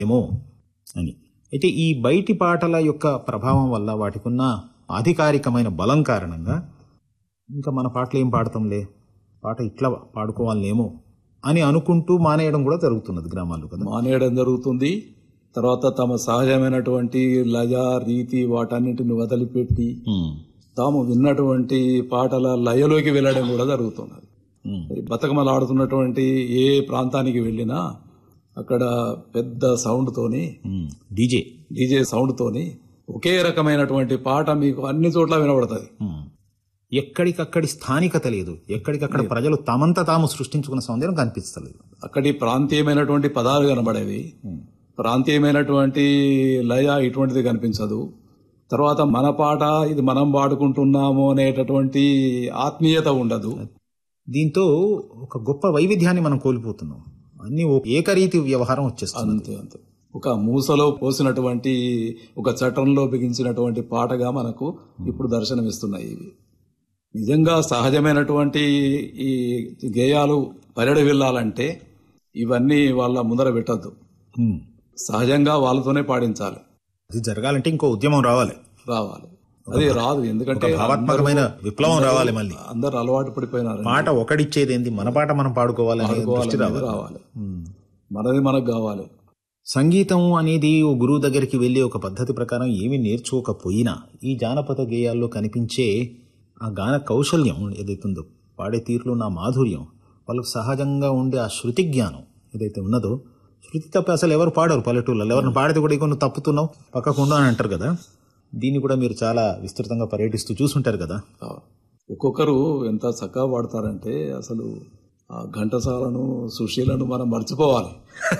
ఏమో అని అయితే ఈ బయటి పాటల యొక్క ప్రభావం వల్ల వాటికున్న ఆధికారికమైన బలం కారణంగా ఇంకా మన పాటలు ఏం పాడతాంలే పాట ఇట్లా పాడుకోవాలేమో అని అనుకుంటూ మానేయడం కూడా జరుగుతున్నది గ్రామాల్లో కదా మానేయడం జరుగుతుంది తర్వాత తమ సహజమైనటువంటి లయ రీతి వాటన్నిటిని వదిలిపెట్టి ఉమ్, తాము విన్నటువంటి పాటల లయలోకి వెళ్ళడం కూడా జరుగుతున్నది ఉమ్, బతుకమ్మలు ఆడుతున్నటువంటి ఏ ప్రాంతానికి వెళ్ళినా అక్కడ పెద్ద సౌండ్ తోని ఉమ్, డీజే డీజే సౌండ్ తోని ఒకే రకమైనటువంటి పాట మీకు అన్ని చోట్ల వినబడుతుంది ఉమ్. ఎక్కడికక్కడి స్థానికత లేదు ఎక్కడికక్కడ ప్రజలు తమంత తాము సృష్టించుకున్న సౌందర్యం కనిపిస్తలేదు అక్కడి ప్రాంతీయమైనటువంటి పదాలు కనబడేవి ప్రాంతీయమైనటువంటి లయ ఇటువంటిది కనిపించదు తర్వాత మన పాట ఇది మనం పాడుకుంటున్నాము అనేటటువంటి ఆత్మీయత ఉండదు దీంతో ఒక గొప్ప వైవిధ్యాన్ని మనం కోల్పోతున్నాం అన్ని ఓ ఏకరీతి వ్యవహారం వచ్చేస్తుంది అంతే అంతే ఒక మూసలో పోసినటువంటి ఒక చట్టంలో బిగించినటువంటి పాటగా మనకు ఇప్పుడు దర్శనమిస్తున్నాయి ఇవి నిజంగా సహజమైనటువంటి ఈ గేయాలు పరిడి వెళ్ళాలంటే ఇవన్నీ వాళ్ళ ముందర పెట్టద్దు ఉమ్. సహజంగా వాళ్ళతోనే పాడించాలి అది జరగాలంటే ఇంకో ఉద్యమం రావాలి రావాలి అది రాదు ఎందుకంటే భావాత్మకమైన విప్లవం రావాలి మళ్ళీ అందరు అలవాటు పడిపోయినారు పాట ఒకడిచ్చేది ఏంది మన పాట మనం పాడుకోవాలి అనే దృష్టి రావాలి రావాలి ఉమ్. మనది మనకు కావాలి సంగీతం అనేది ఓ గురువు దగ్గరికి వెళ్ళి ఒక పద్ధతి ప్రకారం ఏమీ నేర్చుకోకపోయినా ఈ జానపద గేయాల్లో కనిపించే ఆ గాన కౌశల్యం ఏదైతుందో పాడే తీరులో ఉన్న ఆ మాధుర్యం వాళ్ళకు సహజంగా ఉండే ఆ శృతి జ్ఞానం ఏదైతే ఉన్నదో శృతి తప్ప అసలు ఎవరు పాడరు పల్లెటూళ్ళలో ఎవరిని పాడితే కూడా ఇక నువ్వు తప్పుతున్నావు పక్కకుండా అని అంటారు కదా దీన్ని కూడా మీరు చాలా విస్తృతంగా పర్యటిస్తూ చూసుంటారు కదా కావాలి. ఒక్కొక్కరు ఎంత చక్కగా పాడతారంటే అసలు ఆ ఘంటసాలను సుశీలను మనం మర్చిపోవాలి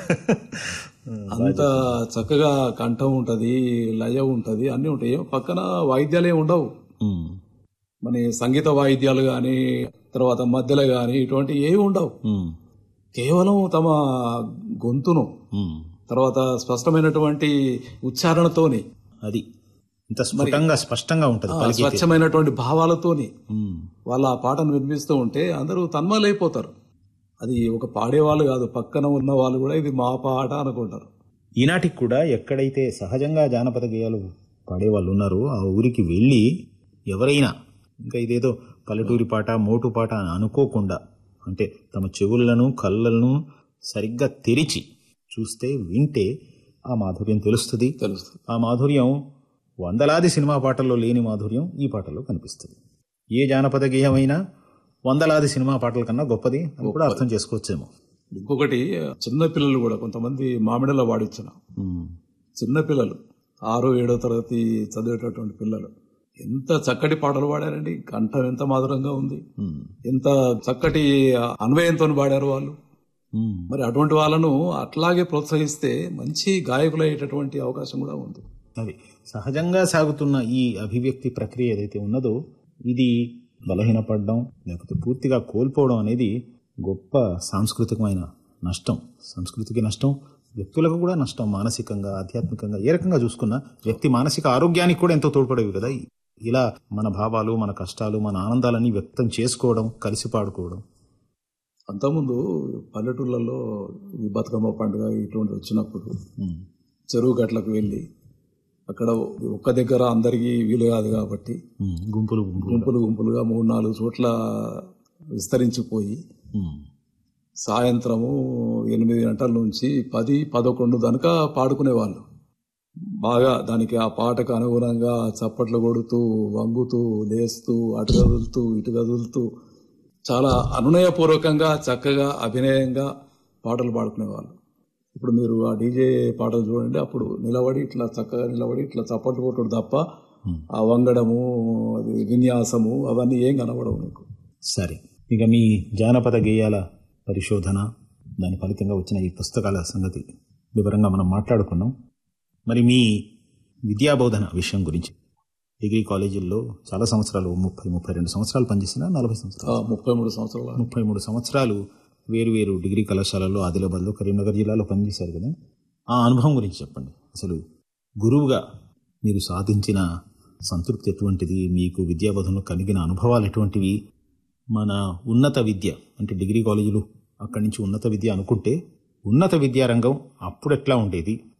అంత చక్కగా కంఠం ఉంటది లయ ఉంటది అన్ని ఉంటాయి పక్కన వాయిద్యాలే ఉండవు ఉమ్, మన సంగీత వాయిద్యాలు గాని తర్వాత మధ్యలో గాని ఇటువంటి ఏవి ఉండవు ఉమ్, కేవలం తమ గొంతును ఉమ్. తర్వాత స్పష్టమైనటువంటి ఉచ్చారణతోని అది ఇంత స్ఫుటంగా స్పష్టంగా ఉంటుంది ఆ పలికే తీరు. స్వచ్ఛమైనటువంటి భావాలతోని ఉమ్, వాళ్ళ ఆ పాటను వినిపిస్తూ ఉంటే అందరూ తన్మలైపోతారు అది ఒక పాడేవాళ్ళు కాదు పక్కన ఉన్న వాళ్ళు కూడా ఇది మా పాట అనుకుంటారు ఈనాటికి కూడా ఎక్కడైతే సహజంగా జానపద గేయాలు పాడేవాళ్ళు ఉన్నారో ఆ ఊరికి వెళ్ళి ఎవరైనా ఇంకా ఇదేదో పల్లెటూరి పాట మోటు పాట అని అనుకోకుండా అంటే తమ చెవులను కళ్ళను సరిగ్గా తెరిచి చూస్తే వింటే ఆ మాధుర్యం తెలుస్తుంది తెలుస్తుంది ఆ మాధుర్యం వందలాది సినిమా పాటల్లో లేని మాధుర్యం ఈ పాటల్లో కనిపిస్తుంది ఏ జానపద గేయమైనా వందలాది సినిమా పాటల కన్నా గొప్పది అని కూడా అర్థం చేసుకోవచ్చేమో ఇంకొకటి చిన్న పిల్లలు కూడా కొంతమంది మామిడిలో వాడిచ్చిన ఉమ్, చిన్న పిల్లలు ఆరో ఏడో తరగతి చదివేటటువంటి పిల్లలు ఎంత చక్కటి పాటలు పాడారండి కంఠం ఎంత మధురంగా ఉంది ఉమ్, ఎంత చక్కటి అన్వయంతో పాడారు వాళ్ళు ఉమ్. మరి అటువంటి వాళ్ళను అట్లాగే ప్రోత్సహిస్తే మంచి గాయకులయ్యేటటువంటి అవకాశం కూడా ఉంది అది సహజంగా సాగుతున్న ఈ అభివ్యక్తి ప్రక్రియ ఏదైతే ఉన్నదో ఇది బలహీనపడడం లేకపోతే పూర్తిగా కోల్పోవడం అనేది గొప్ప సాంస్కృతికమైన నష్టం సంస్కృతికి నష్టం వ్యక్తులకు కూడా నష్టం మానసికంగా ఆధ్యాత్మికంగా ఏ రకంగా చూసుకున్నా వ్యక్తి మానసిక ఆరోగ్యానికి కూడా ఎంతో తోడ్పడేవి కదా ఇలా మన భావాలు మన కష్టాలు మన ఆనందాలన్నీ వ్యక్తం చేసుకోవడం కలిసి పాడుకోవడం అంతకుముందు పల్లెటూళ్ళలో ఈ బతుకమ్మ పండుగ ఇటువంటి వచ్చినప్పుడు ఉమ్, చెరువు గట్లకు వెళ్ళి అక్కడ ఒక్క దగ్గర అందరికీ వీలు కాదు కాబట్టి ఉమ్, గుంపులు గుంపులు గుంపులు గుంపులుగా మూడు నాలుగు చోట్ల విస్తరించిపోయి ఉమ్, సాయంత్రము ఎనిమిది గంటల నుంచి పది పదకొండు దాకా పాడుకునేవాళ్ళు బాగా దానికి ఆ పాటకు అనుగుణంగా చప్పట్లు కొడుతూ వంగుతూ లేస్తూ అటు కదులుతూ ఇటు కదులుతూ చాలా అనునయపూర్వకంగా చక్కగా అభినయంగా పాటలు పాడుకునేవాళ్ళు ఇప్పుడు మీరు ఆ డీజే పాటలు చూడండి అప్పుడు నిలబడి ఇట్లా చక్కగా నిలబడి ఇట్లా చప్పట్లు కొట్టుడు తప్ప ఆ వంగడము అది విన్యాసము అవన్నీ ఏం కనబడవు మీకు సరే ఇక మీ జానపద గేయాల పరిశోధన దాని ఫలితంగా వచ్చిన ఈ పుస్తకాల సంగతి వివరంగా మనం మాట్లాడుకున్నాం మరి మీ విద్యాబోధన విషయం గురించి డిగ్రీ కాలేజీల్లో చాలా సంవత్సరాలు ముప్పై ముప్పై రెండు సంవత్సరాలు పనిచేసిన నలభై సంవత్సరాలు ఆ ముప్పై మూడు సంవత్సరాల ముప్పై మూడు సంవత్సరాలు వేరు వేరు డిగ్రీ కళాశాలల్లో ఆదిలాబాద్లో కరీంనగర్ జిల్లాలో పనిచేశారు కదా ఆ అనుభవం గురించి చెప్పండి అసలు గురువుగా మీరు సాధించిన సంతృప్తి ఎటువంటిది మీకు విద్యాబోధనలో కలిగిన అనుభవాలు ఎటువంటివి మన ఉన్నత విద్య అంటే డిగ్రీ కాలేజీలు అక్కడి నుంచి ఉన్నత విద్య అనుకుంటే ఉన్నత విద్యారంగం అప్పుడెట్లా ఉండేది